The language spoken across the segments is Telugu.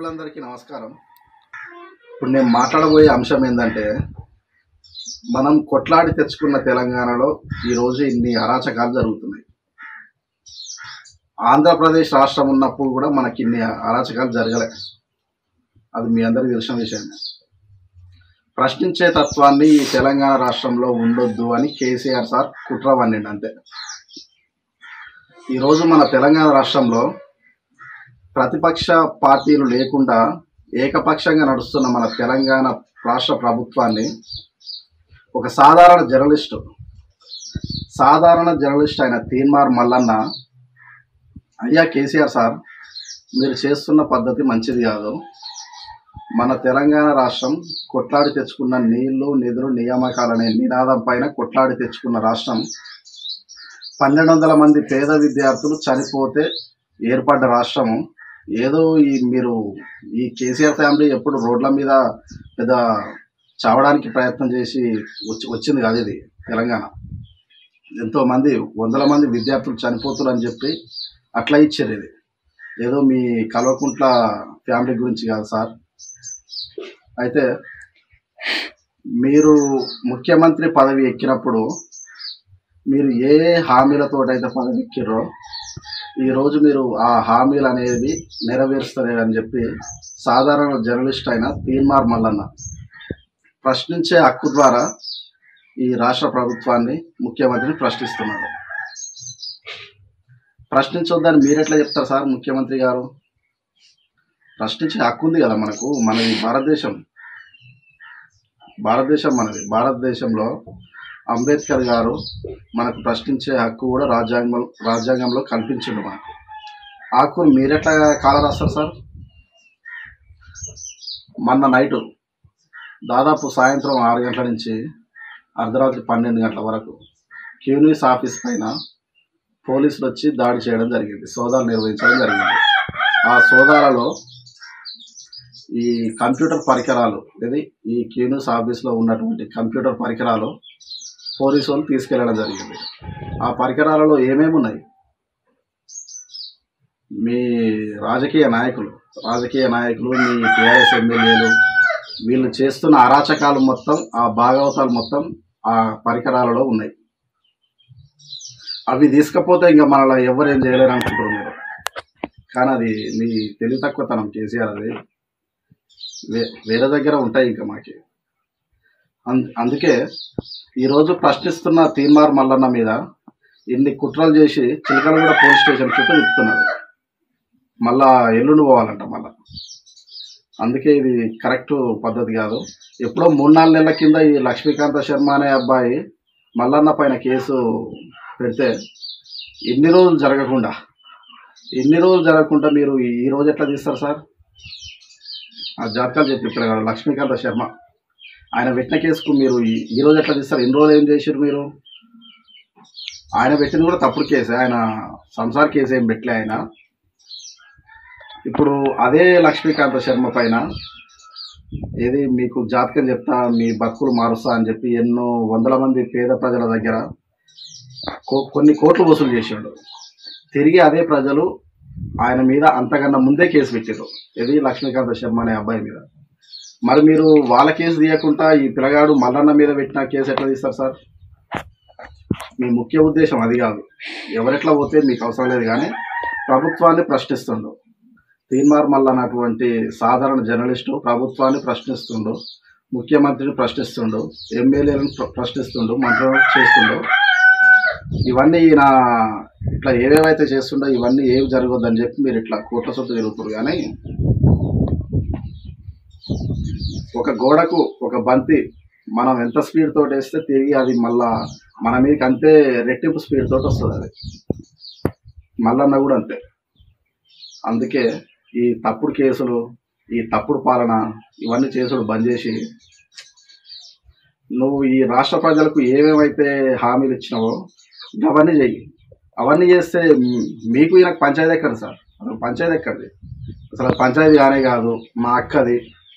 ప్రజలందరికీ నమస్కారం ఇప్పుడు నేను మాట్లాడబోయే అంశం ఏంటంటే మనం కొట్లాడి తెచ్చుకున్న తెలంగాణలో ఈరోజు ఇన్ని అరాచకాలు జరుగుతున్నాయి ఆంధ్రప్రదేశ్ రాష్ట్రం ఉన్నప్పుడు కూడా మనకి ఇన్ని అరాచకాలు జరగలే అది మీ అందరికీ తెలిసిన విషయమే ప్రశ్నించే తత్వాన్ని ఈ తెలంగాణ రాష్ట్రంలో ఉండొద్దు అని కేసీఆర్ సార్ కుట్ర పన్నిండు అంతే ఈరోజు మన తెలంగాణ రాష్ట్రంలో ప్రతిపక్ష పార్టీలు లేకుండా ఏకపక్షంగా నడుస్తున్న మన తెలంగాణ రాష్ట్ర ప్రభుత్వాన్ని ఒక సాధారణ జర్నలిస్టు సాధారణ జర్నలిస్ట్ అయిన తీన్మార్ మల్లన్న అయ్యా కేసీఆర్ సార్ మీరు చేస్తున్న పద్ధతి మంచిది కాదు మన తెలంగాణ రాష్ట్రం కొట్లాడి తెచ్చుకున్న నీళ్లు నిధులు నియామకాలనే నినాదం పైన కొట్లాడి తెచ్చుకున్న రాష్ట్రం పన్నెండు వందల మంది పేద విద్యార్థులు చనిపోతే ఏర్పడ్డ రాష్ట్రము ఏదో ఈ మీరు ఈ కేసీఆర్ ఫ్యామిలీ ఎప్పుడు రోడ్ల మీద పెద్ద చావడానికి ప్రయత్నం చేసి వచ్చి వచ్చింది కాదు ఇది తెలంగాణ ఎంతో మంది వందల మంది విద్యార్థులు చనిపోతున్నారు అని చెప్పి అట్లా ఇచ్చారు ఇది ఏదో మీ కల్వకుంట్ల ఫ్యామిలీ గురించి కాదు సార్ అయితే మీరు ముఖ్యమంత్రి పదవి ఎక్కినప్పుడు మీరు ఏ హామీలతోటైతే పదవి ఎక్కిర్రో ఈరోజు మీరు ఆ హామీలు అనేవి నెరవేరుస్తలేరని చెప్పి సాధారణ జర్నలిస్ట్ అయిన తీన్మార్ మల్లన్న ప్రశ్నించే హక్కు ద్వారా ఈ రాష్ట్ర ప్రభుత్వాన్ని ముఖ్యమంత్రిని ప్రశ్నిస్తున్నాడు ప్రశ్నించొద్దని మీరెట్లా చెప్తారు సార్ ముఖ్యమంత్రి గారు ప్రశ్నించే హక్కు ఉంది కదా మనకు మనది భారతదేశం భారతదేశం మనది భారతదేశంలో అంబేద్కర్ గారు మనకు ప్రశ్నించే హక్కు కూడా రాజ్యాంగం రాజ్యాంగంలో కల్పించిండు మనకు ఆ హక్కును మీరెట్లా కాల రాస్తారు సార్ మొన్న నైటు దాదాపు సాయంత్రం ఆరు గంటల నుంచి అర్ధరాత్రి పన్నెండు గంటల వరకు క్యూనిస్ ఆఫీస్ పైన పోలీసులు వచ్చి దాడి చేయడం జరిగింది సోదాలు నిర్వహించడం జరిగింది ఆ సోదాలలో ఈ కంప్యూటర్ పరికరాలు ఇది ఈ క్యూనిస్ ఆఫీస్లో ఉన్నటువంటి కంప్యూటర్ పరికరాలు పోలీసు వాళ్ళు తీసుకెళ్ళడం జరిగింది ఆ పరికరాలలో ఏమేమి ఉన్నాయి మీ రాజకీయ నాయకులు రాజకీయ నాయకులు మీ టీఆర్ఎస్ ఎమ్మెల్యేలు వీళ్ళు చేస్తున్న అరాచకాలు మొత్తం ఆ భాగవతాలు మొత్తం ఆ పరికరాలలో ఉన్నాయి అవి తీసుకపోతే ఇంకా మనలో ఎవరు ఏం చేయలేరు అనుకుంటారు మీరు కానీ అది మీ తెలివి తక్కువతనం కేసీఆర్ అది వే వేరే దగ్గర ఉంటాయి ఇంకా మాకి అం- అందుకే ఈరోజు ప్రశ్నిస్తున్న తీన్మార్ మల్లన్న మీద ఇన్ని కుట్రలు చేసి చిలకలగూడ పోలీస్ స్టేషన్ చుట్టూ తిప్పుతున్నాడు మళ్ళా ఎల్లుండి పోవాలంట మళ్ళా అందుకే ఇది కరెక్ట్ పద్ధతి కాదు ఎప్పుడో మూడు నాలుగు నెలల కింద ఈ లక్ష్మీకాంత శర్మ అనే అబ్బాయి మల్లన్న పైన కేసు పెడితే ఇన్ని రోజులు జరగకుండా ఇన్ని రోజులు జరగకుండా మీరు ఈ ఈ రోజు ఎట్లా తీస్తారు సార్ ఆ జాతకాలు చెప్పి ఇక్కడ కదా, లక్ష్మీకాంత శర్మ ఆయన పెట్టిన కేసుకు మీరు ఈ- ఈ రోజు ఎట్లా తీస్తారు ఇన్ని రోజులు ఏం చేశారు మీరు ఆయన పెట్టింది కూడా తప్పుడు కేసే ఆయన సంసార్ కేసు ఏం పెట్టలే ఆయన ఇప్పుడు అదే లక్ష్మీకాంత శర్మ పైన ఏది మీకు జాతకం చెప్తా మీ బతుకులు మారుస్తా అని చెప్పి ఎన్నో వందల మంది పేద ప్రజల దగ్గర కో- కొన్ని కోట్లు వసూలు చేశాడు తిరిగి అదే ప్రజలు ఆయన మీద అంతకన్నా ముందే కేసు పెట్టారు ఇది లక్ష్మీకాంత శర్మ అనే అబ్బాయి మీద మరి మీరు వాళ్ళ కేసు తీయకుండా ఈ పిల్లగాడు మల్లన్న మీద పెట్టిన కేసు ఎట్లా తీస్తారు సార్ మీ ముఖ్య ఉద్దేశం అది కాదు ఎవరెట్లా పోతే మీకు అవసరం లేదు కానీ ప్రభుత్వాన్ని ప్రశ్నిస్తుండు తీన్మార్ మల్లన్న అటువంటి సాధారణ జర్నలిస్టు ప్రభుత్వాన్ని ప్రశ్నిస్తుండు ముఖ్యమంత్రిని ప్రశ్నిస్తుండు ఎమ్మెల్యేలను ప్ర- ప్రశ్నిస్తుండు మంత్రులను చేస్తుండు ఇవన్నీ ఈయన ఇట్లా ఏవేవైతే చేస్తుండో ఇవన్నీ ఏవి జరగొద్దని చెప్పి మీరు ఇట్లా కోట్ల సొత్తు తిరుగుతారు కానీ ఒక గోడకు ఒక బంతి మనం ఎంత స్పీడ్ తోటి వేస్తే తిరిగి అది మళ్ళా మన మీదకి అంతే రెట్టింపు స్పీడ్ తోటి వస్తుంది అది మల్లన్న కూడా అంతే అందుకే ఈ తప్పుడు కేసులు ఈ తప్పుడు పాలన ఇవన్నీ చేసుడు బంద్ చేసి నువ్వు ఈ రాష్ట్ర ప్రజలకు ఏమేమైతే హామీలు ఇచ్చినావో అవన్నీ చెయ్యి అవన్నీ చేస్తే మీ- మీకు ఈయనకు పంచాయతీ ఎక్కడ సార్ అసలు పంచాయతీ ఎక్కడిది అసలు అది పంచాయతీ కానే కాదు మా అక్కది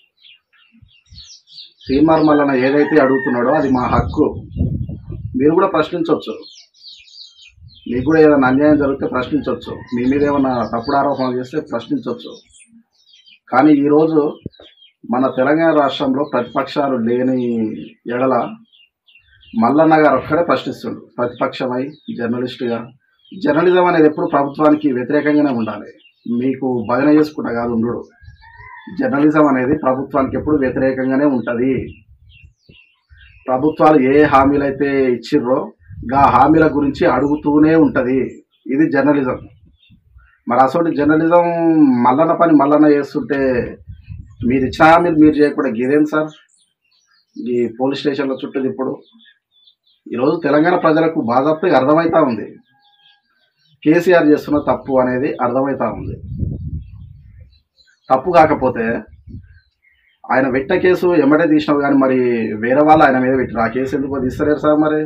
శ్రీమార్ మల్లన్న ఏదైతే అడుగుతున్నాడో అది మా హక్కు మీరు కూడా ప్రశ్నించవచ్చు మీకు కూడా ఏదైనా అన్యాయం జరిగితే ప్రశ్నించవచ్చు మీ మీద ఏమైనా తప్పుడు ఆరోపణలు చేస్తే ప్రశ్నించవచ్చు కానీ ఈరోజు మన తెలంగాణ రాష్ట్రంలో ప్రతిపక్షాలు లేని ఎడల మల్లన్న గారు ఒక్కడే ప్రశ్నిస్తుండు ప్రతిపక్షమై జర్నలిస్టుగా జర్నలిజం అనేది ఎప్పుడు ప్రభుత్వానికి వ్యతిరేకంగానే ఉండాలి మీకు భజన చేసుకుంటా కాదు ఉండు జర్నలిజం అనేది ప్రభుత్వానికి ఎప్పుడు వ్యతిరేకంగానే ఉంటుంది ప్రభుత్వాలు ఏ హామీలు అయితే ఇచ్చిర్రో గా హామీల గురించి అడుగుతూనే ఉంటుంది ఇది జర్నలిజం మరి అసలు జర్నలిజం మల్లన్న పని మల్లన్న చేస్తుంటే మీరు ఇచ్చిన హామీలు మీరు చేయకుండా ఇదేం సార్ ఈ పోలీస్ స్టేషన్ల చుట్టూ ఇప్పుడు ఈరోజు తెలంగాణ ప్రజలకు బాధాప్తగా అర్థమవుతా ఉంది కేసీఆర్ చేస్తున్న తప్పు అనేది అర్థమవుతా ఉంది తప్పు కాకపోతే ఆయన పెట్టిన కేసు ఎమ్మటే తీసినావు కానీ మరి వేరే వాళ్ళు ఆయన మీద పెట్టిన ఆ కేసు ఎందుకు తీస్తలేరు సార్ మరి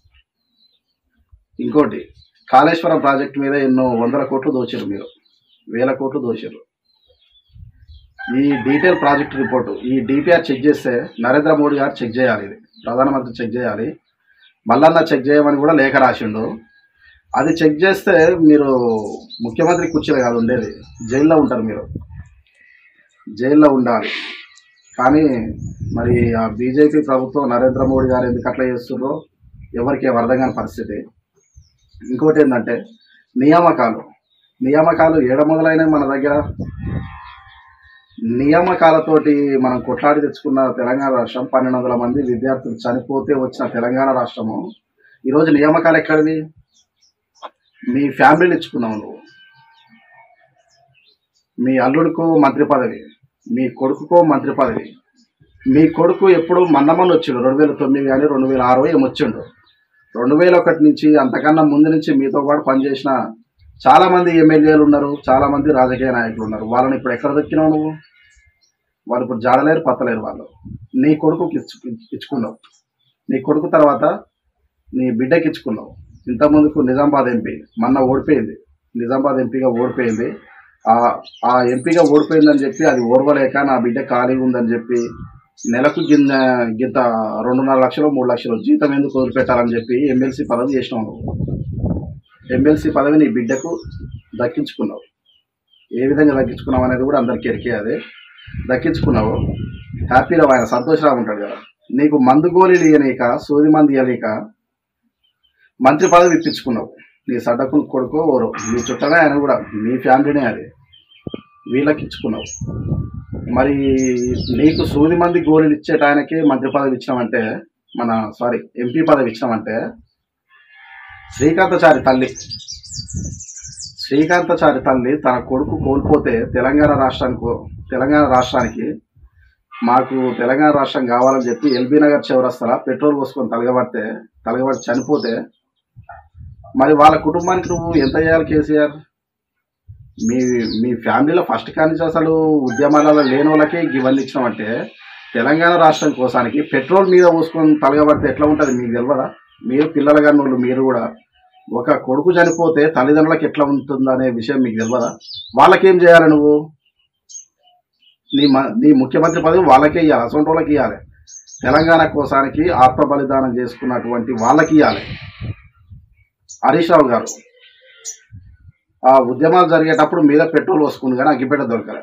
ఇంకోటి కాళేశ్వరం ప్రాజెక్టు మీద ఎన్నో వందల కోట్లు దోచారు మీరు వేల కోట్లు దోచారు ఈ డీటెయిల్ ప్రాజెక్ట్ రిపోర్టు ఈ డిపిఆర్ చెక్ చేస్తే నరేంద్ర మోడీ గారు చెక్ చేయాలి ఇది ప్రధానమంత్రి చెక్ చేయాలి మల్లన్న చెక్ చేయమని కూడా లేఖ రాసిండు అది చెక్ చేస్తే మీరు ముఖ్యమంత్రి కుర్చీలో కాదు ఉండేది జైల్లో ఉంటారు మీరు జైల్లో ఉండాలి కానీ మరి ఆ బీజేపీ ప్రభుత్వం నరేంద్ర మోడీ గారు ఎందుకు అట్లా చేస్తుండ్రో ఎవరికి ఏం అర్థం కాని పరిస్థితి ఇంకోటి ఏంటంటే నియామకాలు నియామకాలు ఏడ మొదలైనవి మన దగ్గర నియామకాలతోటి మనం కొట్లాడి తెచ్చుకున్న తెలంగాణ రాష్ట్రం పన్నెండు వందల మంది విద్యార్థులు చనిపోతే వచ్చిన తెలంగాణ రాష్ట్రము ఈరోజు నియామకాలు ఎక్కడివి మీ ఫ్యామిలీని ఇచ్చుకున్నావు నువ్వు మీ అల్లుడికో మంత్రి పదవి మీ కొడుకుకో మంత్రి పదవి మీ కొడుకు ఎప్పుడు మన్నమని వచ్చిండు రెండు వేల తొమ్మిది కానీ రెండు వేల ఆరు ఏమొచ్చిండు రెండు వేల ఒకటి నుంచి అంతకన్నా ముందు నుంచి మీతో పాటు పనిచేసిన చాలా మంది ఎమ్మెల్యేలు ఉన్నారు చాలా మంది రాజకీయ నాయకులు ఉన్నారు వాళ్ళని ఇప్పుడు ఎక్కడ దొక్కినావు నువ్వు వాళ్ళు ఇప్పుడు జాడలేరు పత్తలేరు వాళ్ళు నీ కొడుకుకి ఇచ్చు ఇచ్చుకున్నావు నీ కొడుకు తర్వాత నీ బిడ్డకి ఇచ్చుకున్నావు ఇంత ముందుకు నిజామాబాద్ ఎంపీ మొన్న ఓడిపోయింది నిజామాబాద్ ఎంపీగా ఓడిపోయింది ఆ ఆ ఎంపీగా ఓడిపోయిందని చెప్పి అది ఓర్వలేక నా బిడ్డ ఖాళీ ఉందని చెప్పి నెలకు గింత గింత రెండున్నర లక్షలు మూడు లక్షలు జీతం ఎందుకు వదిలిపెట్టాలని చెప్పి ఎమ్మెల్సీ పదవి చేసినావు నువ్వు ఎమ్మెల్సీ పదవి నీ బిడ్డకు దక్కించుకున్నావు ఏ విధంగా దక్కించుకున్నావు అనేది కూడా అందరికీ ఎరికే అదే దక్కించుకున్నావు హ్యాపీగా ఆయన సంతోషరావు ఉంటాడు కదా నీకు మందు గోళీలు ఇయ్యనీక సూది మంది ఇయ్యనీక మంత్రి పదవి ఇప్పించుకున్నావు నీ సడ్డకు కొడుకో ఓరో నీ చుట్టనే ఆయన కూడా మీ ఫ్యామిలీనే అది వీళ్ళకి ఇచ్చుకున్నావు మరి నీకు సూది మంది గోళీలు ఇచ్చేట ఆయనకి మంత్రి పదవి ఇచ్చినామంటే మన సారీ ఎంపీ పదవి ఇచ్చినామంటే శ్రీకాంతచారి తల్లి శ్రీకాంతచారి తల్లి తన కొడుకు కోల్పోతే తెలంగాణ రాష్ట్రానికి తెలంగాణ రాష్ట్రానికి మాకు తెలంగాణ రాష్ట్రం కావాలని చెప్పి ఎల్బీ నగర్ చివరస్తల పెట్రోల్ పోసుకొని తలగబడితే తలగబడి చనిపోతే మరి వాళ్ళ కుటుంబానికి నువ్వు ఎంత చేయాలి కేసీఆర్ మీ మీ ఫ్యామిలీలో ఫస్ట్ కానీ అసలు ఉద్యమాలలో లేని వాళ్ళకి ఇవన్నీ ఇచ్చినామంటే తెలంగాణ రాష్ట్రం కోసానికి పెట్రోల్ మీద పోసుకొని తలగబడితే ఎట్లా ఉంటుంది మీకు తెలియదా మీరు పిల్లలు కాని వాళ్ళు మీరు కూడా ఒక కొడుకు చనిపోతే తల్లిదండ్రులకు ఎట్లా ఉంటుందనే విషయం మీకు తెలియదా వాళ్ళకేం చేయాలి నువ్వు నీ మ- నీ ముఖ్యమంత్రి పదవి వాళ్ళకే ఇవ్వాలి అసొంటి వాళ్ళకి ఇవ్వాలి తెలంగాణ కోసానికి ఆత్మ బలిదానం చేసుకున్నటువంటి వాళ్ళకి ఇవ్వాలి హరీష్ రావు గారు ఆ ఉద్యమాలు జరిగేటప్పుడు మీద పెట్రోల్ వస్తుంది కానీ అగ్గిపెట్ట దొరకలే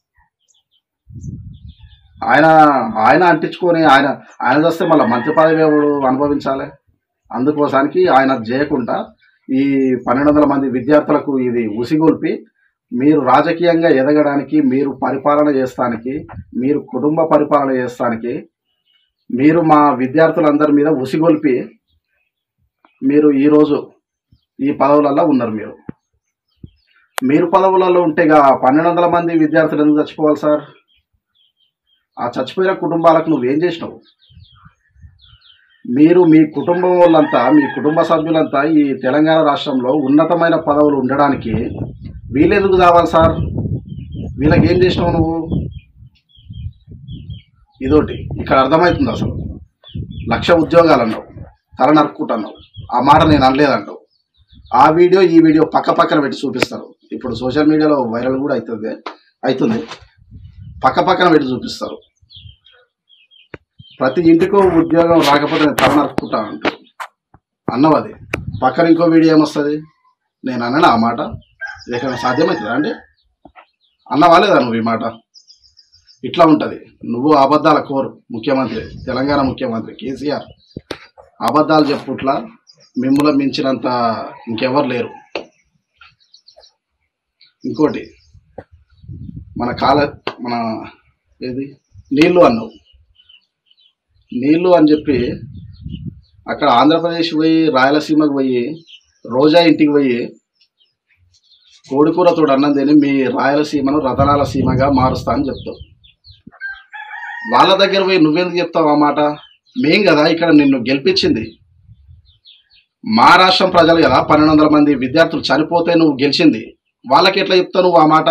ఆయన ఆయన అంటించుకొని ఆయన ఆయన వస్తే మళ్ళీ మంత్రి పదవి ఎవడు అనుభవించాలి అందుకోసానికి ఆయన చేయకుండా ఈ పన్నెండు వందల మంది విద్యార్థులకు ఇది ఉసిగొల్పి మీరు రాజకీయంగా ఎదగడానికి మీరు పరిపాలన చేస్తానికి మీరు కుటుంబ పరిపాలన చేస్తానికి మీరు మా విద్యార్థులందరి మీద ఉసిగొల్పి మీరు ఈరోజు ఈ పదవులలో ఉన్నారు మీరు మీరు పదవులలో ఉంటే ఇక పన్నెండు వందల మంది విద్యార్థులు ఎందుకు చచ్చిపోవాలి సార్ ఆ చచ్చిపోయిన కుటుంబాలకు నువ్వేం చేసినావు మీరు మీ కుటుంబం వాళ్ళంతా మీ కుటుంబ సభ్యులంతా ఈ తెలంగాణ రాష్ట్రంలో ఉన్నతమైన పదవులు ఉండడానికి వీళ్ళెందుకు కావాలి సార్ వీళ్ళకి ఏం చేసినావు నువ్వు ఇదోటి ఇక్కడ అర్థమవుతుంది అసలు లక్ష ఉద్యోగాలు అన్నావు తల నరుక్కుంటున్నావు ఆ మాట నేను అనలేదంటావు ఆ వీడియో ఈ వీడియో పక్క పక్కన పెట్టి చూపిస్తారు ఇప్పుడు సోషల్ మీడియాలో వైరల్ కూడా అవుతుంది అవుతుంది పక్క పక్కన పెట్టి చూపిస్తారు ప్రతి ఇంటికో ఉద్యోగం రాకపోతే నేను తల నరుక్కుంటా అంటావు అన్నవు అది పక్కన ఇంకో వీడియో ఏమొస్తుంది నేను అన్నాను ఆ మాట ఇది ఎక్కడ సాధ్యమవుతుందా అండి అన్నవా లేదా నువ్వు ఈ మాట ఇట్లా ఉంటుంది నువ్వు అబద్ధాల కోరు ముఖ్యమంత్రి తెలంగాణ ముఖ్యమంత్రి కేసీఆర్ అబద్ధాలు చెప్పుట్లా మిమ్మల్ని మించినంత ఇంకెవరు లేరు ఇంకోటి మన కాల మన ఏది నీళ్ళు అన్నావు నీళ్ళు అని చెప్పి అక్కడ ఆంధ్రప్రదేశ్ పోయి రాయలసీమకు పోయి రోజా ఇంటికి పోయి కోడికూరతో అన్నం తిని మీ రాయలసీమను రతనాల సీమగా మారుస్తా అని చెప్తావు వాళ్ళ దగ్గర పోయి నువ్వెందుకు చెప్తావు ఆ మాట మేం కదా ఇక్కడ నిన్ను గెలిపించింది మా రాష్ట్రం ప్రజలు కదా పన్నెండు వందల మంది విద్యార్థులు చనిపోతే నువ్వు గెలిచింది వాళ్ళకి ఎట్లా చెప్తావు నువ్వు ఆ మాట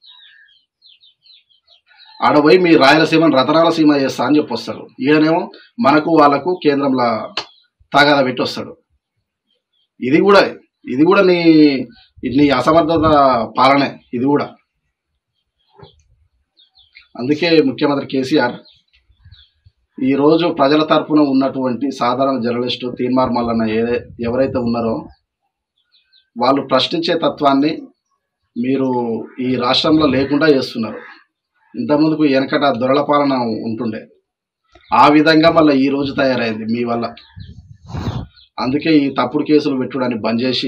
ఆడ పోయి మీ రాయలసీమను రతనాల సీమ చేస్తా అని చెప్పి వస్తాడు ఈయనేమో మనకు వాళ్ళకు కేంద్రంలో తాగాద పెట్టి వస్తాడు ఇది కూడా ఇది కూడా నీ నీ అసమర్థత పాలనే ఇది కూడా అందుకే ముఖ్యమంత్రి కేసీఆర్ ఈరోజు ప్రజల తరపున ఉన్నటువంటి సాధారణ జర్నలిస్టు తీన్మార్ మల్లన్న ఏ ఎవరైతే ఉన్నారో వాళ్ళు ప్రశ్నించే తత్వాన్ని మీరు ఈ రాష్ట్రంలో లేకుండా చేస్తున్నారు ఇంతకుముందుకు వెనకట దొరల పాలన ఉంటుండే ఆ విధంగా మళ్ళీ ఈ రోజు తయారైంది మీ వల్ల అందుకే ఈ తప్పుడు కేసులు పెట్టుడాన్ని బంద్ చేసి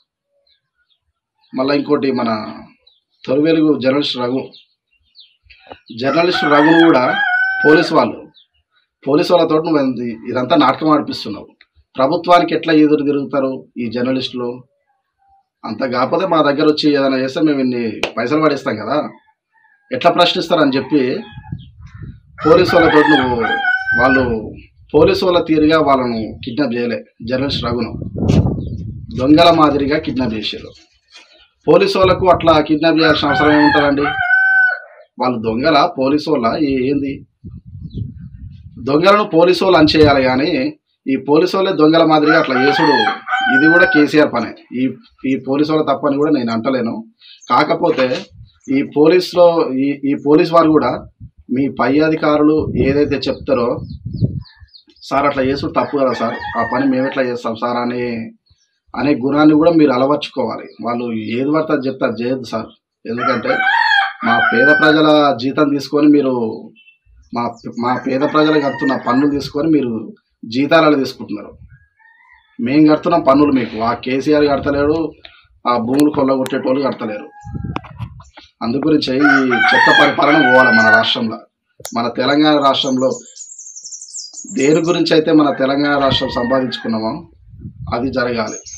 మళ్ళీ ఇంకోటి మన తొలివెలుగు జర్నలిస్ట్ రఘు జర్నలిస్ట్ రఘును కూడా పోలీస్ వాళ్ళు పోలీస్ వాళ్ళతో నువ్వు ఇది- ఇదంతా నాటకం ఆడిపిస్తున్నావు ప్రభుత్వానికి ఎట్లా ఎదురు తిరుగుతారు ఈ జర్నలిస్టులు అంత కాకపోతే మా దగ్గర వచ్చి ఏదైనా చేస్తే మేము ఇన్ని పైసలు పడేస్తాం కదా ఎట్లా ప్రశ్నిస్తారని చెప్పి పోలీసు వాళ్ళతో నువ్వు వాళ్ళు పోలీసు వాళ్ళ తీరుగా వాళ్ళను కిడ్నాప్ చేయలే జర్నలిస్ట్ రఘును దొంగల మాదిరిగా కిడ్నాప్ చేశారు పోలీసు వాళ్ళకు అట్లా కిడ్నాప్ చేయాల్సిన అవసరం ఏముంటుందండి వాళ్ళు దొంగల పోలీసు వాళ్ళ ఏ- ఏంది దొంగలను పోలీసు వాళ్ళు అంచేయాలి కానీ ఈ పోలీసు వాళ్ళే దొంగల మాదిరిగా అట్లా చేసుడు ఇది కూడా కేసీఆర్ పనే ఈ ఈ పోలీసు వాళ్ళ తప్పని కూడా నేను అంటలేను కాకపోతే ఈ పోలీసులో ఈ ఈ పోలీస్ వారు కూడా మీ పై అధికారులు ఏదైతే చెప్తారో సార్ అట్లా చేసుడు తప్పు కదా సార్ ఆ పని మేము ఎట్లా చేస్తాం సార్ అనే అనే గుణాన్ని కూడా మీరు అలవర్చుకోవాలి వాళ్ళు ఏది పడితే అది చెప్తే అది చేయొద్దు సార్ ఎందుకంటే మా పేద ప్రజల జీతం తీసుకొని మీరు మా మా పేద ప్రజలకు కడుతున్న పన్నులు తీసుకొని మీరు జీతాలు తీసుకుంటున్నారు మేము కడుతున్నాం పన్నులు మీకు ఆ కేసీఆర్ కడతలేడు ఆ భూములు కొల్లగొట్టేటోళ్ళు కడతలేరు అందు గురించి ఈ చెత్త పరిపాలన పోవాలి మన రాష్ట్రంలో మన తెలంగాణ రాష్ట్రంలో దేని గురించి అయితే మన తెలంగాణ రాష్ట్రం సంపాదించుకున్నామో అది జరగాలి